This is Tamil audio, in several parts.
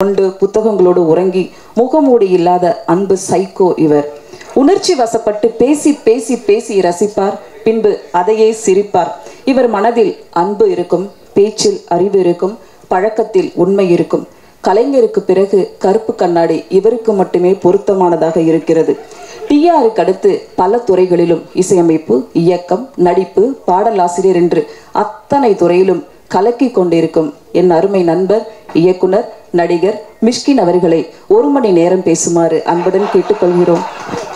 கொண்டு புத்தகங்களோடு உறங்கி முகமூடி இல்லாத அன்பு சைக்கோ இவர் உணர்ச்சி வசப்பட்டு பேசி பேசி பேசி ரசிப்பார் பின்பு அதையே சிரிப்பார் இவர் மனதில் அன்பு இருக்கும் பேச்சில் அறிவு இருக்கும் பழக்கத்தில் உண்மை இருக்கும் கலைஞருக்கு பிறகு கருப்பு கண்ணாடி இவருக்கு மட்டுமே பொருத்தமானதாக இருக்கிறது டிஆருக்கு அடுத்து பல துறைகளிலும் இசையமைப்பு இயக்கம் நடிப்பு பாடலாசிரியர் என்று அத்தனை துறையிலும் கலக்கி கொண்டிருக்கும் என் அருமை நண்பர் இயக்குனர் நடிகர் மிஷ்கின் அவர்களை ஒரு மணி நேரம் பேசுமாறு அன்புடன் கேட்டுக்கொள்கிறோம்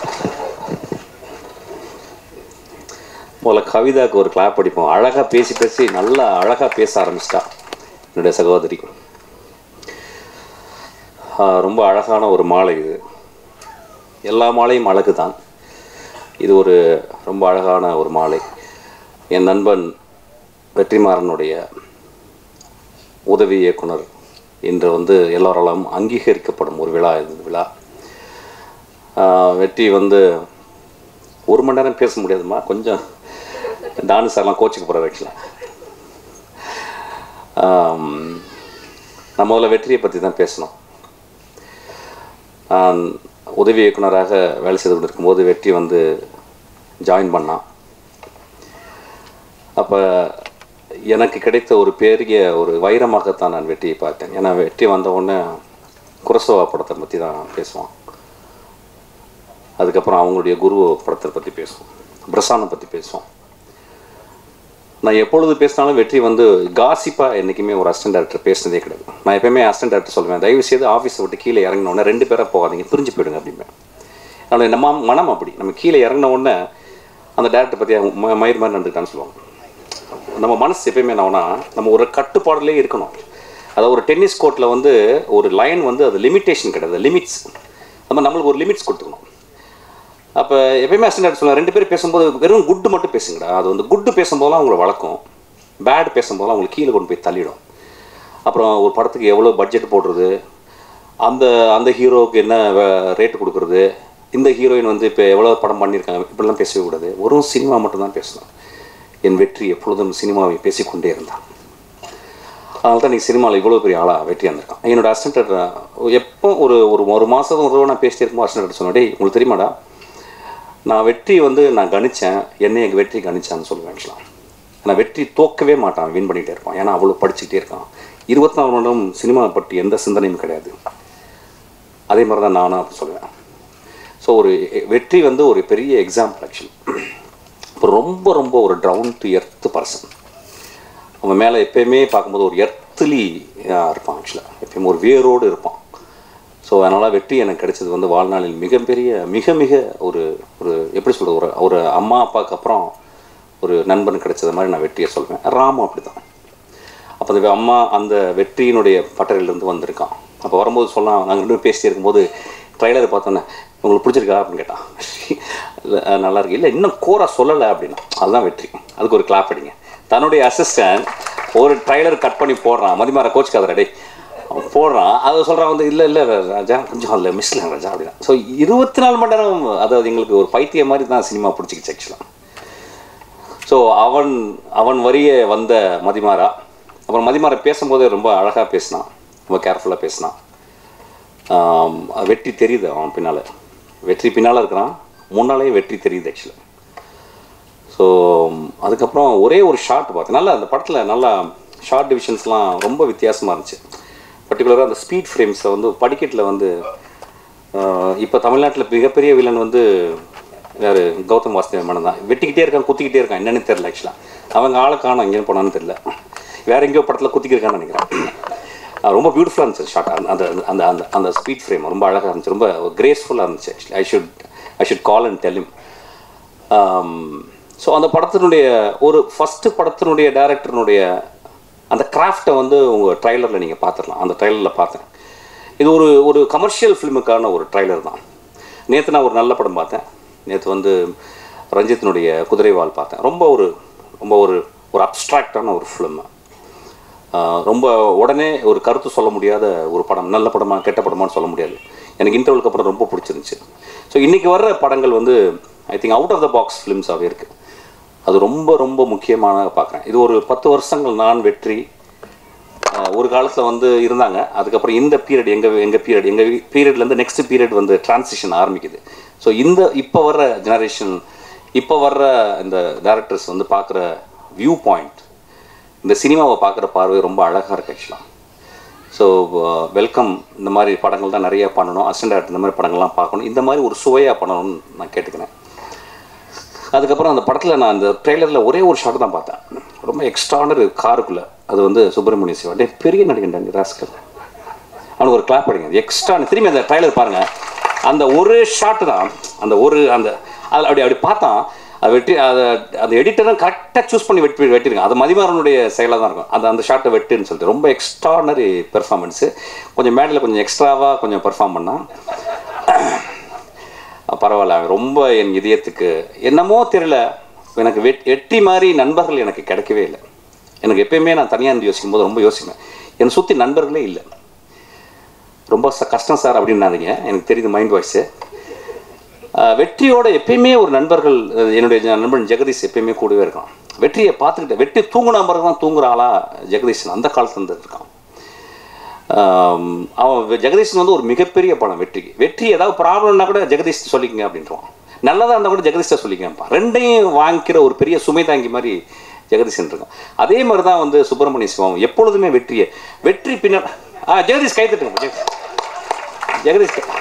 முதல்ல கவிதாவுக்கு ஒரு கிளாப் அடிப்போம் அழகாக பேசி பேசி நல்லா அழகாக பேச ஆரம்பிச்சிட்டா என்னுடைய சகோதரி ஆஹ் ரொம்ப அழகான ஒரு மாலை இது எல்லா மாலையும் அழகு தான் இது ஒரு ரொம்ப அழகான ஒரு மாலை என் நண்பன் வெற்றிமாறனுடைய உதவி இயக்குனர் இன்று வந்து எல்லோராலும் அங்கீகரிக்கப்படும் ஒரு விழா இது விழா ஆஹ் வெற்றி வந்து ஒரு மணி நேரம் பேச முடியாதும்மா கொஞ்சம் டானு சார்லாம் கோச்சுக்கு போகிறார் ஆக்சுவலாக நான் முதல்ல வெற்றியை பற்றி தான் பேசணும் நான் உதவி இயக்குனராக வேலை செய்து கொண்டிருக்கும்போது வெற்றி வந்து ஜாயின் பண்ணான் அப்போ எனக்கு கிடைத்த ஒரு பெரிய ஒரு வைரமாகத்தான் நான் வெற்றியை பார்த்தேன் ஏன்னா வெற்றி வந்த உடனே குரசோவா படத்தை பற்றி தான் பேசுவான் அதுக்கப்புறம் அவங்களுடைய குரு படத்தை பற்றி பேசுவோம் பிரசானை பற்றி பேசுவோம் நான் எப்பொழுது பேசினாலும் வெற்றி வந்து காசிப்பாக என்றைக்குமே ஒரு அசிஸ்டன்ட் டேரக்டர் பேசினதே கிடையாது நான் எப்பயுமே அசிஸ்டன்ட் டேரக்டர் சொல்லுவேன் தயவு செய்து ஆஃபீஸை விட்டு கீழே இறங்கின உடனே ரெண்டு பேராக போகாதீங்க பிரிஞ்சு போயிடுங்க அப்படிம்பேன் அதனால் நம்ம மனம் அப்படி நம்ம கீழே இறங்கின உடனே அந்த டேரக்டர் பற்றி ம- மயிர் மாதிரி நடந்துக்கிட்டான்னு சொல்லுவாங்க நம்ம மனசு எப்பயுமே என்னன்னா நம்ம ஒரு கட்டுப்பாடுலேயே இருக்கணும் அதாவது ஒரு டென்னிஸ் கோர்ட்டில் வந்து ஒரு லைன் வந்து அது லிமிட்டேஷன் கிடையாது லிமிட்ஸ் நம்ம நம்மளுக்கு ஒரு லிமிட்ஸ் கொடுத்துக்கணும் அப்போ எப்பயுமே அசிஸ்டன்ட் சொல்லுவேன் ரெண்டு பேரும் பேசும்போது வெறும் குட்டு மட்டும் பேசுங்கடா அது வந்து குட்டு பேசும்போதெல்லாம் அவங்கள வளர்க்கும் பேட் பேசும்போதெல்லாம் அவங்களை கீழே கொண்டு போய் தள்ளிடும் அப்புறம் ஒரு படத்துக்கு எவ்வளோ பட்ஜெட் போடுறது அந்த அந்த ஹீரோவுக்கு என்ன ரேட்டு கொடுக்குறது இந்த ஹீரோயின் வந்து இப்போ எவ்வளோ படம் பண்ணியிருக்காங்க இப்படிலாம் பேசவே கூடாது ஒரு சினிமா மட்டும்தான் பேசணும் என் வெற்றி எப்பொழுதும் சினிமாவை பேசிக்கொண்டே இருந்தான் அதனால தான் நீ சினிமாவில் இவ்வளோ பெரிய ஆளாக வெற்றியாக இருந்திருக்கான் என்னோட அசிஸ்டன்ட் எப்போ ஒரு ஒரு ஒரு மாதம் ஒரு தடவை நான் பேசிட்டே இருக்கும்போது அசிஸ்டன்ட் சொன்னேன் டேய் உங்களுக்கு தெரியுமாடா நான் வெற்றி வந்து நான் கணிச்சேன் என்னை எங்கள் வெற்றி கணிச்சான்னு சொல்லுவேன் ஆக்சுவலாக நான் வெற்றி தோக்கவே மாட்டான் வின் பண்ணிகிட்டே இருப்பான் ஏன்னா அவ்வளோ படிச்சுக்கிட்டே இருக்கான் இருபத்தி நாலு மணி நேரம் சினிமா பற்றி எந்த சிந்தனையும் கிடையாது அதே மாதிரி தான் நானும் அப்படி சொல்லுவேன் ஸோ ஒரு வெற்றி வந்து ஒரு பெரிய எக்ஸாம்பிள் ஆக்சுவலி இப்போ ரொம்ப ரொம்ப ஒரு டவுன் டு எர்த் பர்சன் அவன் மேலே எப்பயுமே பார்க்கும்போது ஒரு எர்த்லி இருப்பான் ஆக்சுவலாக எப்பயுமே ஒரு வேரோடு இருப்பான் ஸோ அதனால் வெற்றி எனக்கு கிடைச்சது வந்து வாழ்நாளில் மிகப்பெரிய மிக மிக ஒரு ஒரு எப்படி சொல்கிறது ஒரு ஒரு அம்மா அப்பாவுக்கு அப்புறம் ஒரு நண்பன் கிடைச்சது மாதிரி நான் வெற்றியை சொல்வேன் ராமும் அப்படி தான் அப்போ அந்த அம்மா அந்த வெற்றியினுடைய பட்டறையிலேருந்து வந்திருக்கான் அப்போ வரும்போது சொல்லலாம் நாங்கள் ரெண்டு பேரும் பேசிட்டே இருக்கும்போது ட்ரைலரை பார்த்தோன்னே உங்களுக்கு பிடிச்சிருக்கா அப்படின்னு கேட்டான் இல்லை அஹ் நல்லா இருக்கு இல்லை இன்னும் கோரா சொல்லலை அப்படின்னா அதுதான் வெற்றி அதுக்கு ஒரு கிளாப் அடிங்க தன்னுடைய அசிஸ்டன்ட் ஒரு ட்ரைலர் கட் பண்ணி போடுறான் மதிமார கோச் கதை டேய் அவன் போடுறான் அதை சொல்கிறான் வந்து இல்லை இல்லை ராஜா கொஞ்சம் அதில் மிஸ்ல ராஜா அப்படின்னா ஸோ இருபத்தி நாலு மணி நேரம் அதாவது எங்களுக்கு ஒரு பைத்தியம் மாதிரி தான் சினிமா பிடிச்சிக்கிச்சு ஆக்சுவலாக ஸோ அவன் அவன் வரிய வந்த மதிமாரா அப்புறம் மதிமாரா பேசும்போதே ரொம்ப அழகாக பேசினான் ரொம்ப கேர்ஃபுல்லாக பேசினான் ஆம், அது வெற்றி தெரியுது அவன் பின்னால் வெற்றி பின்னால் இருக்கிறான் முன்னாலேயே வெற்றி தெரியுது ஆக்சுவலாக ஸோ அதுக்கப்புறம் ஒரே ஒரு ஷாட் பார்த்தேன் நல்லா அந்த படத்தில் நல்லா ஷார்ட் டிவிஷன்ஸ்லாம் ரொம்ப வித்தியாசமாக இருந்துச்சு பர்டிகுலராக அந்த ஸ்பீட் ஃப்ரேம்ஸை வந்து படிக்கட்டில் வந்து இப்போ தமிழ்நாட்டில் மிகப்பெரிய வில்லன் வந்து யார் கௌதம் வாசுதேவ மேனன் தான் வெட்டிக்கிட்டே இருக்கான் குத்திக்கிட்டே இருக்கான் என்னன்னு தெரியல ஆக்சுவலாக அவங்க ஆளை காணும் எங்கேயும் போனான்னு தெரியல வேற எங்கேயோ படத்தில் குத்திக்கிருக்கான்னு நினைக்கிறேன் அஹ் ரொம்ப பியூட்டிஃபுல்லாக இருந்துச்சு ஷார்ட் அந்த அந்த அந்த அந்த அந்த ஸ்பீட் ஃப்ரேம் ரொம்ப அழகாக இருந்துச்சு ரொம்ப கிரேஸ்ஃபுல்லாக இருந்துச்சு actually I should I should call and tell him so அந்த படத்தினுடைய ஒரு ஃபஸ்ட்டு படத்தினுடைய டேரக்டர்னுடைய அந்த கிராஃப்டை வந்து உங்கள் ட்ரைலரில் நீங்கள் பார்த்துடலாம் அந்த ட்ரைலரில் பார்த்தேன் இது ஒரு ஒரு கமர்ஷியல் ஃபிலிமுக்கான ஒரு ட்ரைலர் தான் நேற்று நான் ஒரு நல்ல படம் பார்த்தேன் நேற்று வந்து ரஞ்சித்தினுடைய குதிரைவால் பார்த்தேன் ரொம்ப ஒரு ரொம்ப ஒரு ஒரு அப்ட்ராக்டான ஒரு ஃபிலிம் ரொம்ப உடனே ஒரு கருத்து சொல்ல முடியாத ஒரு படம் நல்ல படமா கெட்ட படமான்னு சொல்ல முடியாது எனக்கு இன்டர்வலுக்கு அப்புறம் ரொம்ப பிடிச்சிருந்துச்சு ஸோ இன்றைக்கி வர்ற படங்கள் வந்து I think out of the box ஃபிலிம்ஸாகவே இருக்குது அது ரொம்ப ரொம்ப முக்கியமான பார்க்குறேன் இது ஒரு பத்து வருஷங்கள் நான் வெற்றி அஹ், ஒரு காலத்தில் வந்து இருந்தாங்க அதுக்கப்புறம் இந்த பீரியட் எங்கள் எங்கள் பீரியட் எங்கள் பீரியட்லேருந்து நெக்ஸ்ட் பீரியட் வந்து டிரான்சிஷன் ஆரம்பிக்குது ஸோ இந்த இப்போ வர்ற ஜெனரேஷன் இப்போ வர்ற இந்த டேரக்டர்ஸ் வந்து பார்க்குற வியூ பாயிண்ட் இந்த சினிமாவை பார்க்குற பார்வை ரொம்ப அழகாக இருக்கு ஆக்சுவலாக ஸோ வெல்கம் இந்த மாதிரி படங்கள் தான் நிறைய பண்ணணும் அசிஸ்டன்ட் டேரக்டர் இந்த மாதிரி படங்கள்லாம் பார்க்கணும் இந்த மாதிரி ஒரு சுவையாக பண்ணணும்னு நான் கேட்டுக்கிறேன் அதுக்கப்புறம் அந்த படத்தில் நான் அந்த ட்ரெய்லரில் ஒரே ஒரு ஷாட் தான் பார்த்தேன் ரொம்ப எக்ஸ்ட்ரானரி காருக்குள்ளே அது வந்து சுப்பிரமணிய சிவா டே பெரிய நடிகன் நீ ராஸ்கல் அவனுக்கு ஒரு கிளாப் அடிங்க எக்ஸ்ட்ரா திரும்பி அந்த ட்ரைலர் பாருங்க அந்த ஒரு ஷாட் தான் அந்த ஒரு அந்த அதில் அப்படி அப்படி பார்த்தான் அது வெட்டி அதை அந்த எடிட்டரும் கரெக்டாக சூஸ் பண்ணி வெட்டி வெட்டிருங்க அது மதிமாறனுடைய செயலாக தான் இருக்கும் அந்த அந்த ஷாட்டை வெட்டுன்னு சொல்லிட்டு ரொம்ப எக்ஸ்ட்ரானரி பெர்ஃபார்மன்ஸு கொஞ்சம் மேடையில் கொஞ்சம் எக்ஸ்ட்ராவாக கொஞ்சம் பெர்ஃபார்ம் பண்ணான் பரவாயில்ல அவன் ரொம்ப என் இதயத்துக்கு என்னமோ தெரியல எனக்கு வெட் வெற்றி மாதிரி நண்பர்கள் எனக்கு கிடைக்கவே இல்லை எனக்கு எப்பயுமே நான் தனியாக இருந்து யோசிக்கும் போது ரொம்ப யோசிப்பேன் என்னை சுற்றி நண்பர்களே இல்லை ரொம்ப ச- கஷ்டம் சார் அப்படின்னாதீங்க எனக்கு தெரியுது மைண்ட் வாய்ஸு வெற்றியோட எப்பயுமே ஒரு நண்பர்கள் அஹ், என்னுடைய ஜ- நண்பன் ஜெகதீஷ் எப்பயுமே கூடவே இருக்கான் வெற்றியை பார்த்துக்கிட்டு வெற்றி தூங்குன பிறகு தான் தூங்குற ஆளா ஜெகதீஷன் அந்த காலத்துல இருந்து இருக்கான் ஆம், அவன் வெ- ஜெகதீஷன் வந்து ஒரு மிகப்பெரிய படம் வெற்றிக்கு வெற்றி ஏதாவது ப்ராப்ளம்னா கூட ஜெகதீஷ் சொல்லிக்கங்க அப்படின்றான் நல்லதாக இருந்தால் கூட ஜெகதீஷை சொல்லிக்கங்கப்பா ரெண்டையும் வாங்கிக்கிற ஒரு பெரிய சுமை தாங்கி மாதிரி ஜெகதீஷன் இருக்கான் அதே மாதிரி தான் வந்து சுப்பிரமணிய சிவம் எப்பொழுதுமே வெற்றியை வெற்றி பின்னால் ஆ ஜெகதீஷ் கை தட்டுங்க ஜெகதீஷ். ஜெகதீஷ் கை-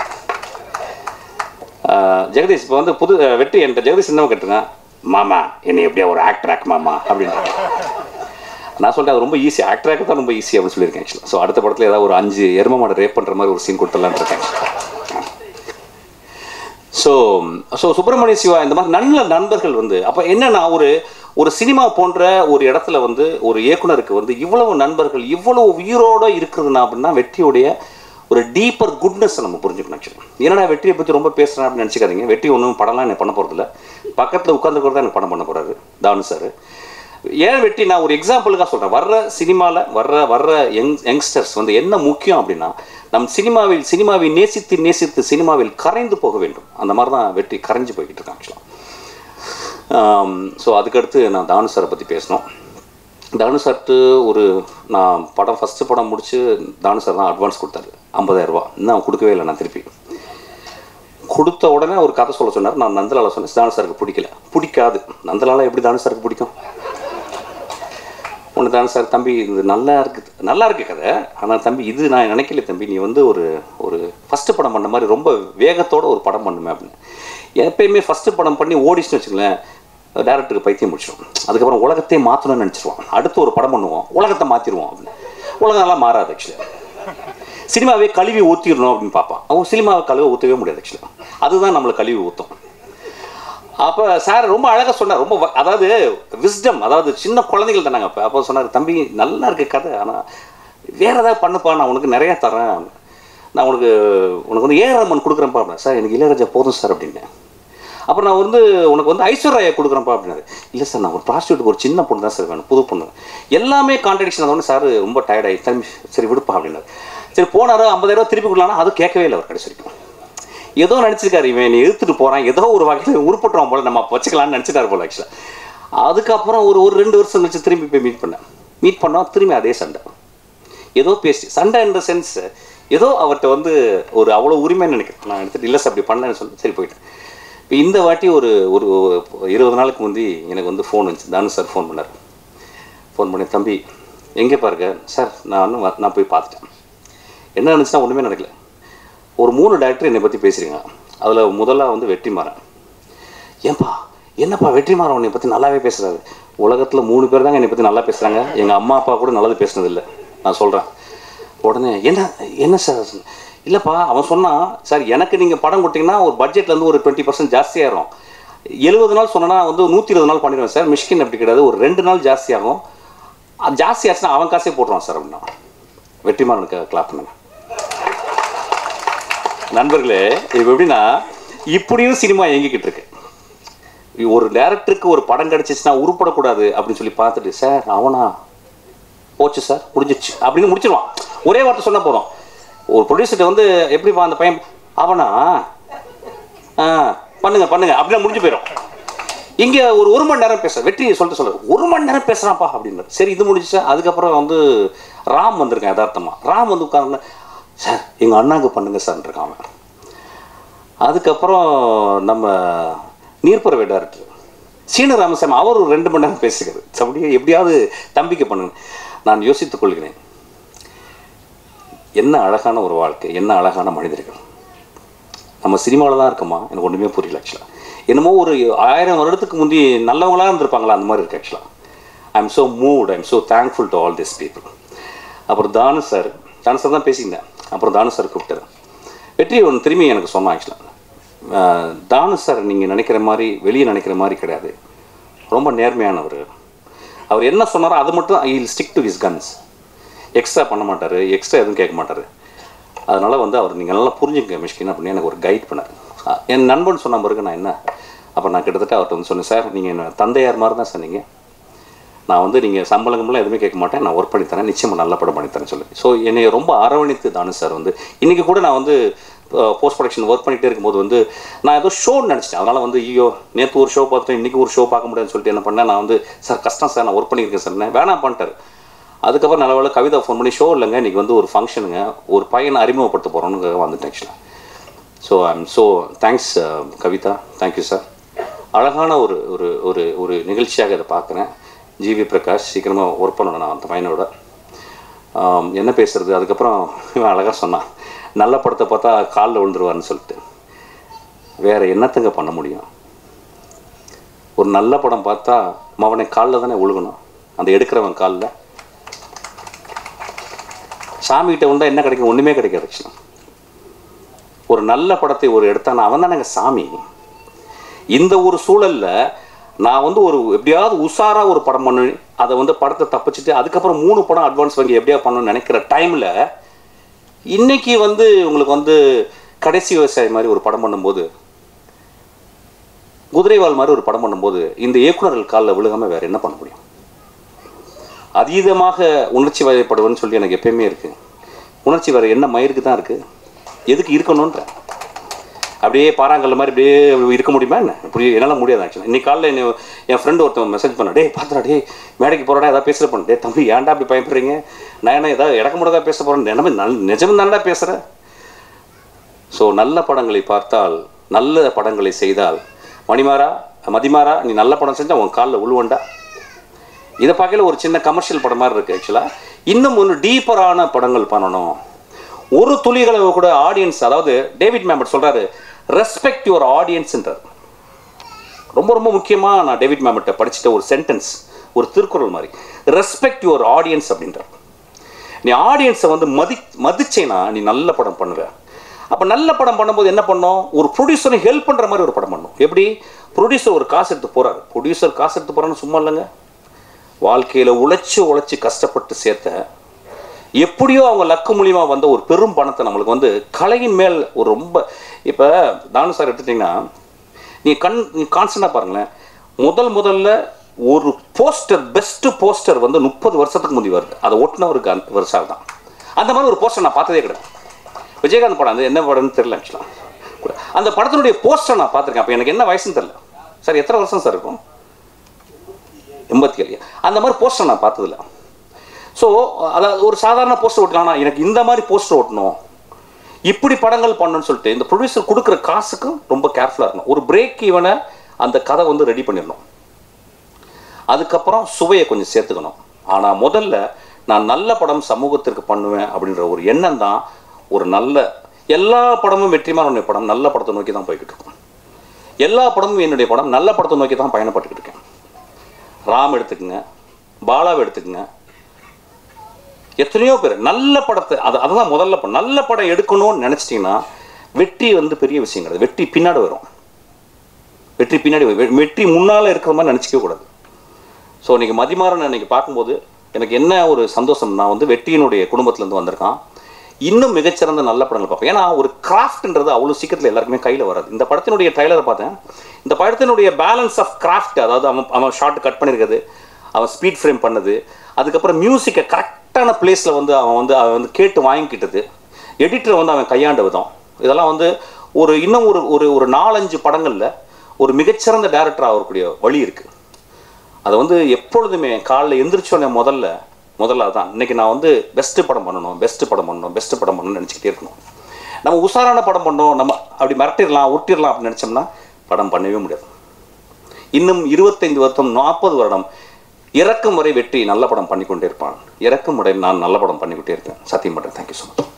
ஆ, ஜெகதீஷ் இப்போ வந்து புது அஹ், வெற்றி என்கிட்ட ஜெகதீஷ் என்ன கேட்டுருங்க மாமா என்னை எப்படியா ஒரு ஆக்டர் ஆக் மாமா அப்படின்றாங்க நான் சொல்லிட்டேன் அது ரொம்ப ஈஸி ஆக்டராக தான் ரொம்ப ஈஸி அப்படின்னு சொல்லியிருக்கேன் ஆக்சுவலாக ஸோ அடுத்த படத்தில் ஏதாவது ஒரு அஞ்சு எரும மாடை ரேப் பண்ணுற மாதிரி ஒரு சீன் கொடுத்துடலான்னு இருக்கேன் ஸோ ஸோ சுப்பிரமணிய சிவா இந்த மாதிரி நல்ல நண்பர்கள் வந்து அப்போ என்னன்னா ஒரு ஒரு சினிமா போன்ற ஒரு இடத்துல வந்து ஒரு இயக்குனருக்கு வந்து இவ்வளவு நண்பர்கள் இவ்வளவு உயிரோட இருக்கிறதுனா அப்படின்னா வெற்றியுடைய ஒரு டீப்பர் குட்னஸ் நம்ம புரிஞ்சுக்கணும் ஆக்சுவலி என்னடா வெற்றியை பற்றி ரொம்ப பேசுகிறேன் அப்படின்னு நினச்சிக்காதீங்க வெற்றி ஒன்றும் படம்லாம் எனக்கு பண்ண போகிறதில்ல பக்கத்தில் உட்காந்துக்கிறது தான் எனக்கு படம் பண்ண போகிறாரு தானு சார் ஏன் வெற்றி நான் ஒரு எக்ஸாம்பிளுக்காக சொல்கிறேன் வர்ற சினிமாவில் வர்ற வர்ற யங் யங்ஸ்டர்ஸ் வந்து என்ன முக்கியம் அப்படின்னா நம் சினிமாவில் சினிமாவை நேசித்து நேசித்து சினிமாவில் கரைந்து போக வேண்டும் அந்த மாதிரி தான் வெற்றி கரைஞ்சு போய்கிட்டு இருக்கான் ஆக்சுவலாக ஸோ அதுக்கடுத்து நான் தானு சாரை பற்றி பேசணும் தானு சார்ட்டு ஒரு நான் படம் ஃபஸ்ட்டு படம் முடிச்சு தானு சார் தான் அட்வான்ஸ் கொடுத்தாரு 50000 ரூபா இன்னும் கொடுக்கவே இல்லை நான் திருப்பி கொடுத்த உடனே ஒரு கதை சொல்ல சொன்னார் நான் நந்தலால சொன்னேன் தானு சாருக்கு பிடிக்கல பிடிக்காது நந்தலால எப்படி தானு சாருக்கு பிடிக்கும் ஒன்று தானே சார் தம்பி இது நல்லா இருக்குது நல்லா இருக்கு கதை ஆனால் தம்பி இது நான் நினைக்கல தம்பி நீ வந்து ஒரு ஒரு ஃபஸ்ட்டு படம் பண்ண மாதிரி ரொம்ப வேகத்தோட ஒரு படம் பண்ணுமே அப்படின்னு எப்பயுமே ஃபஸ்ட்டு படம் பண்ணி ஓடிச்சுன்னு வச்சுங்களேன் டேரக்டருக்கு பைத்தியம் முடிச்சிடும் அதுக்கப்புறம் உலகத்தையே மாற்றணும்னு நினச்சிருவான் அடுத்து ஒரு படம் பண்ணுவோம் உலகத்தை மாற்றிடுவோம் அப்படின்னு உலகம் எல்லாம் மாறாது ஆக்சுவலி சினிமாவே கழுவி ஊற்றிடணும் அப்படின்னு பார்ப்பான் அவன் சினிமாவை கழுவி ஊற்றவே முடியாது ஆக்சுவலி அதுதான் நம்மளை கழுவி ஊற்றும் அப்போ சார் ரொம்ப அழகாக சொன்னார் ரொம்ப வ- அதாவது விஸ்டம் அதாவது சின்ன குழந்தைகள் தானாங்க அப்போ அப்போ சொன்னார் தம்பி நல்லா இருக்கு கதை ஆனால் வேற ஏதாவது பண்ணுப்பா நான் உனக்கு நிறையா தரேன் நான் உனக்கு உனக்கு வந்து ஏஆர் ரமன் கொடுக்குறேன்ப்பா அப்படின்னா சார் எனக்கு இளையராஜா போதும் சார் அப்படின்னேன் அப்புறம் நான் வந்து உனக்கு வந்து ஐஸ்வர்யா கொடுக்குறேன்ப்பா அப்படின்னாரு இல்லை சார் நான் ஒரு ப்ராஸ்டியூட்டுக்கு ஒரு சின்ன பொண்ணு தான் சார் வேணும் புது பொண்ணு எல்லாமே கான்ட்ரடிக்ஷன் அதோட சார் ரொம்ப tired ஆகி திரும்பி சரி விடுப்பா அப்படின்னாரு சரி போனாரு ஐம்பதாயிரம் திருப்பி கொடுக்கலான்னா அது கேட்கவே இல்லை அவர் கடைசி வரைக்கும் ஏதோ நினச்சிருக்காரு இவன் என்னை எதிர்த்துட்டு போகிறான் ஏதோ ஒரு வகையில் உருப்பட்டுறான் போல நம்ம அப்ப வச்சுக்கலாம்னு நினச்சிட்டாரு போல ஆக்சுவலாக அதுக்கப்புறம் ஒரு ஒரு ரெண்டு வருஷம் கழிச்சு திரும்பி போய் மீட் பண்ணேன் மீட் பண்ணோம் திரும்பி அதே சண்டை ஏதோ பேசி சண்டை என்ற சென்ஸ் ஏதோ அவர்கிட்ட வந்து ஒரு அவ்வளோ உரிமைன்னு நினைக்கிறேன் நான் எடுத்துட்டு இல்லை சார் அப்படி பண்ணலன்னு சொல்லி சரி போயிட்டேன் இப்போ இந்த வாட்டி ஒரு ஒரு இருபது நாளுக்கு முந்தி எனக்கு வந்து ஃபோன் வந்துச்சு தானு சார் ஃபோன் பண்ணார் ஃபோன் பண்ணி தம்பி எங்கே பாருங்க சார் நான் இன்னும் வ- நான் போய் பார்த்துட்டேன் என்ன நினச்சுன்னா ஒன்றுமே நடக்கல ஒரு மூணு டாக்டர் என்னை பற்றி பேசுகிறீங்க அதில் முதல்ல வந்து வெற்றிமாறன் ஏன்பா என்னப்பா வெற்றிமாறன் உன்னை பற்றி நல்லாவே பேசுகிறாரு உலகத்தில் மூணு பேர் தாங்க என்னை பற்றி நல்லா பேசுகிறாங்க எங்கள் அம்மா அப்பா கூட நல்லது பேசுனதில்லை நான் சொல்கிறேன் உடனே என்ன என்ன சார் இல்லைப்பா அவன் சொன்னான் சார் எனக்கு நீங்கள் படம் கொடுத்தீங்கன்னா ஒரு பட்ஜெட்லேருந்து ஒரு டுவெண்ட்டி பர்சன்ட் ஜாஸ்தியாயிரும் எழுபது நாள் சொன்னா வந்து நூற்றி இருபது நாள் பண்ணிடுவேன் சார் மிஷ்கின் அப்படி கிடையாது ஒரு ரெண்டு நாள் ஜாஸ்தியாகும் அது ஜாஸ்தி ஆச்சுன்னா அவன் காசே போட்டுருவான் சார் அப்படின்னா வெற்றிமாறனுக்கு கிளாப் பண்ணுங்க நண்பர்களே இது எப்படின்னா இப்படியும் சினிமா இயங்கிக்கிட்டு இருக்கு ஒரு டேரக்டருக்கு ஒரு படம் கிடைச்சிச்சுன்னா உருப்படக்கூடாது அப்படின்னு சொல்லி பார்த்துட்டு சார் அவனா போச்சு சார் முடிஞ்சிச்சு அப்படின்னு முடிச்சிருவான் ஒரே வார்த்தை சொன்னா போதும் ஒரு ப்ரொடியூசர்கிட்ட வந்து எப்படிப்பா அந்த பையன் அவனா ஆ பண்ணுங்க பண்ணுங்க அப்படின்னு முடிஞ்சு போயிடும் இங்கே ஒரு ஒரு மணி நேரம் பேச வெற்றி சொல்லிட்டு சொல்ல ஒரு மணி நேரம் பேசுகிறான்ப்பா அப்படின்னாரு சரி இது முடிஞ்சா அதுக்கப்புறம் வந்து ராம் வந்திருக்கேன் யதார்த்தமாக ராம் வந்து உட்கார்ந்து சார் எங்கள் அண்ணாக்கு பண்ணுங்க சார் இருக்கான் அவன் அதுக்கப்புறம் நம்ம நீர்ப்புறவை டேரக்டர் சீன ராமசாமி அவர் ஒரு ரெண்டு மணி நேரம் பேசுகிறார் அப்படியே எப்படியாவது தம்பிக்கு பண்ணுங்க நான் யோசித்துக் கொள்கிறேன் என்ன அழகான ஒரு வாழ்க்கை என்ன அழகான மனிதர்கள் நம்ம சினிமாவில் தான் இருக்கோமா எனக்கு ஒன்றுமே புரியல ஆக்சுவலாக என்னமோ ஒரு ஆயிரம் வருடத்துக்கு முந்தி நல்லவங்களா இருந்திருப்பாங்களா அந்த மாதிரி இருக்கு ஆக்சுவலாக I am so moved I am so thankful to all this people அப்புறம் தானு சார் தானு சார் தான் பேசியிருந்தேன் அப்புறம் தானு சார் கூப்பிட்டாரு வெற்றி ஒன்று திரும்பி எனக்கு சொன்னான் ஆக்சுவலாக தானு சார் நீங்கள் நினைக்கிற மாதிரி வெளியே நினைக்கிற மாதிரி கிடையாது ரொம்ப நேர்மையானவர் அவர் என்ன சொன்னாரோ அது மட்டும் I stick to his guns extra பண்ண மாட்டார் எக்ஸ்ட்ரா எதுவும் கேட்க மாட்டார் அதனால் வந்து அவர் நீங்கள் நல்லா புரிஞ்சுங்க மிஷ்கின் அப்படின்னு எனக்கு ஒரு கைட் பண்ணார் அஹ் என் நண்பன் சொன்ன பிறகு நான் என்ன அப்போ நான் கிட்டத்தட்ட அவர்கிட்ட வந்து சொன்னேன் சார் நீங்கள் என்ன தந்தையார் மாதிரி தான் சொன்னீங்க நான் வந்து நீங்கள் சம்பளங்கள்லாம் எதுவுமே கேட்க மாட்டேன் நான் ஒர்க் பண்ணி தரேன் நிச்சயமாக நல்ல படம் பண்ணி தரேன் சொல்லி ஸோ என்னை ரொம்ப அரவணைத்து தானு சார் வந்து இன்றைக்கி கூட நான் வந்து போஸ்ட் ப்ரொடக்ஷன் ஒர்க் பண்ணிகிட்டே இருக்கும்போது வந்து நான் ஏதோ ஷோன்னு நினச்சிட்டேன் அதனால் வந்து ஐயோ நேற்று ஒரு ஷோ பார்த்துட்டேன் இன்றைக்கி ஒரு ஷோ பார்க்க முடியாதுன்னு சொல்லிட்டு என்ன பண்ணேன் நான் வந்து சார் கஷ்டம் சார் நான் ஒர்க் பண்ணியிருக்கேன் சார் வேணாம் பண்ணிட்டாரு அதுக்கப்புறம் நல்ல வேளை கவிதா ஃபோன் பண்ணி ஷோ இல்லைங்க இன்றைக்கி வந்து ஒரு ஃபங்க்ஷனுங்க ஒரு பையனை அறிமுகப்படுத்த போகிறோன்னு வந்துட்டேன் ஆக்சுவலாக so I am so thanks Kavitha thank you sir அழகான ஒரு ஒரு ஒரு ஒரு நிகழ்ச்சியாக இதை பார்க்குறேன் ஜிவி பிரகாஷ் சீக்கிரமாக ஒர்க் பண்ணணும் நான் அந்த பையனோட ஆம், என்ன பேசுறது அதுக்கப்புறம் இவன் அழகாக சொன்னான் நல்ல படத்தை பார்த்தா காலில் விழுந்துருவான்னு சொல்லிட்டு வேற என்னத்தங்க பண்ண முடியும் ஒரு நல்ல படம் பார்த்தா அவனை காலில் தானே விழுகணும் அந்த எடுக்கிறவன் காலில் சாமிகிட்ட வந்தால் என்ன கிடைக்கும் ஒன்றுமே கிடைக்காது ஆக்சுவலாக ஒரு நல்ல படத்தை ஒரு எடுத்தானா அவன் தானேங்க சாமி இந்த ஒரு சூழல்ல நான் வந்து ஒரு எப்படியாவது உஷாரா ஒரு படம் பண்ணு அதை வந்து படத்தை தப்பிச்சுட்டு அதுக்கப்புறம் மூணு படம் அட்வான்ஸ் வாங்கி எப்படியா பண்ணணும்னு நினைக்கிற டைமில் இன்னைக்கு வந்து உங்களுக்கு வந்து கடைசி விவசாயி மாதிரி ஒரு படம் பண்ணும்போது குதிரைவால் மாதிரி ஒரு படம் பண்ணும்போது இந்த இயக்குனர்கள் காலில் விழுகாம வேற என்ன பண்ண முடியும் அதீதமாக உணர்ச்சி வயப்படுவேன்னு சொல்லி எனக்கு எப்பயுமே இருக்கு உணர்ச்சி வேற என்ன மயிருக்கு தான் இருக்கு எதுக்கு இருக்கணுன்ற அப்படியே பாறாங்கல்ல மாதிரி அப்படியே இருக்க முடியுமா என்ன இப்படி என்னால் முடியாது ஆக்சுவலாக இன்னைக்கு காலையில் என்ன என் ஃப்ரெண்டு ஒருத்தன் மெசேஜ் பண்ண டேய் பாத்துடா டேய் மேடைக்கு போகிறடா ஏதாவது பேசுகிற பண்ண டேய் தம்பி ஏன்டா அப்படி பயப்படுறீங்க நான் என்ன ஏதாவது இடக்க முடியாதா பேச போகிறேன் நிலமே நல் நிஜம் தானடா பேசுகிறேன் ஸோ நல்ல படங்களை பார்த்தால் நல்ல படங்களை செய்தால் மணிமாரா மதிமாரா நீ நல்ல படம் செஞ்சால் உன் காலில் உழுவண்டா இதை பார்க்கல ஒரு சின்ன கமர்ஷியல் படம் மாதிரி இருக்குது ஆக்சுவலாக இன்னும் ஒன்று டீப்பரான படங்கள் பண்ணணும் ஒரு துளிகளை கூட ஆடியன்ஸ் அதாவது டேவிட் மேம்பட் சொல்கிறாரு ரெஸ்பெக்ட் யுவர் ஆடியன்ஸ்ன்றார் ரொம்ப ரொம்ப முக்கியமாக நான் டேவிட் மேம்பட்டை படிச்சுட்ட ஒரு சென்டென்ஸ் ஒரு திருக்குறள் மாதிரி ரெஸ்பெக்ட் யுவர் ஆடியன்ஸ் அப்படின்றார் நீ ஆடியன்ஸை வந்து மதி மதிச்சேனா நீ நல்ல படம் பண்ணுவ அப்போ நல்ல படம் பண்ணும்போது என்ன பண்ணோம் ஒரு ப்ரொடியூசரை ஹெல்ப் பண்ணுற மாதிரி ஒரு படம் பண்ணும் எப்படி ப்ரொடியூசர் ஒரு காசு எடுத்து போகிறாரு ப்ரொடியூசர் காசு எடுத்து போகிறான்னு சும்மா இல்லைங்க வாழ்க்கையில் உழைச்சி உழைச்சி கஷ்டப்பட்டு சேர்த்த எப்படியோ அவங்க லக்கு மூலியமா வந்த ஒரு பெரும் பணத்தை நம்மளுக்கு வந்து கலையின் மேல் ஒரு ரொம்ப இப்போ தானு சார் எடுத்துட்டிங்கன்னா நீ கண் நீ கான்ஸ்டண்டாக பாருங்களேன் முதல் முதல்ல ஒரு போஸ்டர் பெஸ்ட் போஸ்டர் வந்து முப்பது வருஷத்துக்கு முந்தி வருது அதை ஒட்டினவருக்கு அந்த வருஷம் தான் அந்த மாதிரி ஒரு போஸ்டர் நான் பார்த்ததே கிடையாது விஜயகாந்த் படம் அது என்ன படம்னு தெரியல ஆக்சுவலாக அந்த படத்தினுடைய போஸ்டர் நான் பார்த்துருக்கேன் அப்போ எனக்கு என்ன வயசுன்னு தெரியல சார் எத்தனை வருஷம் சார் இருக்கும் எண்பத்தி ஏழு அந்த மாதிரி போஸ்டர் நான் பார்த்ததில்ல ஸோ அதாவது ஒரு சாதாரண போஸ்டர் ஓட்டலாம் ஆனா எனக்கு இந்த மாதிரி போஸ்டர் ஓட்டணும் இப்படி படங்கள் பண்ணணும்னு சொல்லிட்டு இந்த ப்ரொடியூசர் கொடுக்குற காசுக்கு ரொம்ப கேர்ஃபுல்லாக இருக்கணும் ஒரு பிரேக் ஈவனை அந்த கதை வந்து ரெடி பண்ணிடணும் அதுக்கப்புறம் சுவையை கொஞ்சம் சேர்த்துக்கணும் ஆனால் முதல்ல நான் நல்ல படம் சமூகத்திற்கு பண்ணுவேன் அப்படின்ற ஒரு எண்ணம் தான் ஒரு நல்ல எல்லா படமும் வெற்றிமான படம் நல்ல படத்தை நோக்கி தான் போய்கிட்டு இருக்கும் எல்லா படமும் என்னுடைய படம் நல்ல படத்தை நோக்கி தான் பயணப்பட்டுக்கிட்டு இருக்கேன் ராம் எடுத்துக்கங்க பாலாவை எடுத்துக்கங்க எத்தனையோ பேர் நல்ல படத்தை அது அதுதான் முதல்ல படம் நல்ல படம் எடுக்கணும்னு நினச்சிட்டிங்கன்னா வெற்றி வந்து பெரிய விஷயம் கிடையாது வெற்றி பின்னாடி வரும் வெற்றி பின்னாடி வரும். வெ- வெற்றி முன்னால் இருக்கிற மாதிரி நினச்சிக்க கூடாது ஸோ இன்னைக்கு மதிமாறன் இன்னைக்கு பார்க்கும்போது எனக்கு என்ன ஒரு சந்தோஷம் நான் வந்து வெற்றியினுடைய குடும்பத்துலேருந்து வந்திருக்கான் இன்னும் மிகச்சிறந்த நல்ல படங்கள் பார்ப்பேன் ஏன்னா ஒரு கிராஃப்ட்ன்றது அவ்வளோ சீக்கிரத்தில் எல்லாருக்குமே கையில் வராது இந்த படத்தினுடைய ட்ரைலரை பார்த்தேன் இந்த படத்தினுடைய பேலன்ஸ் ஆஃப் கிராஃப்ட் அதாவது அவன் அவன் ஷார்ட் கட் பண்ணியிருக்கிறது அவன் ஸ்பீட் ஃப்ரேம் பண்ணது அதுக்கப்புறம் மியூசிக்கை கரெக்டான பிளேஸில் வந்து அவன் வந்து அவன் வந்து கேட்டு வாங்கிக்கிட்டது எடிட்டரை வந்து அவன் கையாண்ட விதம் இதெல்லாம் வந்து ஒரு இன்னும் ஒரு ஒரு ஒரு நாலஞ்சு படங்களில் ஒரு மிகச்சிறந்த டேரக்டர் ஆகக்கூடிய வழி இருக்குது அதை வந்து எப்பொழுதுமே காலைல எந்திரிச்சோடனே முதல்ல முதல்ல அதான் இன்னைக்கு நான் வந்து பெஸ்ட்டு படம் பண்ணணும் பெஸ்ட்டு படம் பண்ணணும் பெஸ்ட்டு படம் பண்ணணும்னு நினச்சிக்கிட்டே இருக்கணும் நம்ம உஷாரான படம் பண்ணோம் நம்ம அப்படி மிரட்டிடலாம் ஒட்டிடலாம் அப்படின்னு நினச்சோம்னா படம் பண்ணவே முடியாது இன்னும் இருபத்தைந்து வருடம் நாற்பது வருடம் இறக்கும் வரை வெற்றி நல்ல படம் பண்ணிக்கொண்டே இருப்பான் இறக்கும் வரை நான் நல்ல படம் பண்ணிக்கிட்டே இருப்பேன் சத்தியம் பண்ணுறேன் தேங்க்யூ ஸோ மச்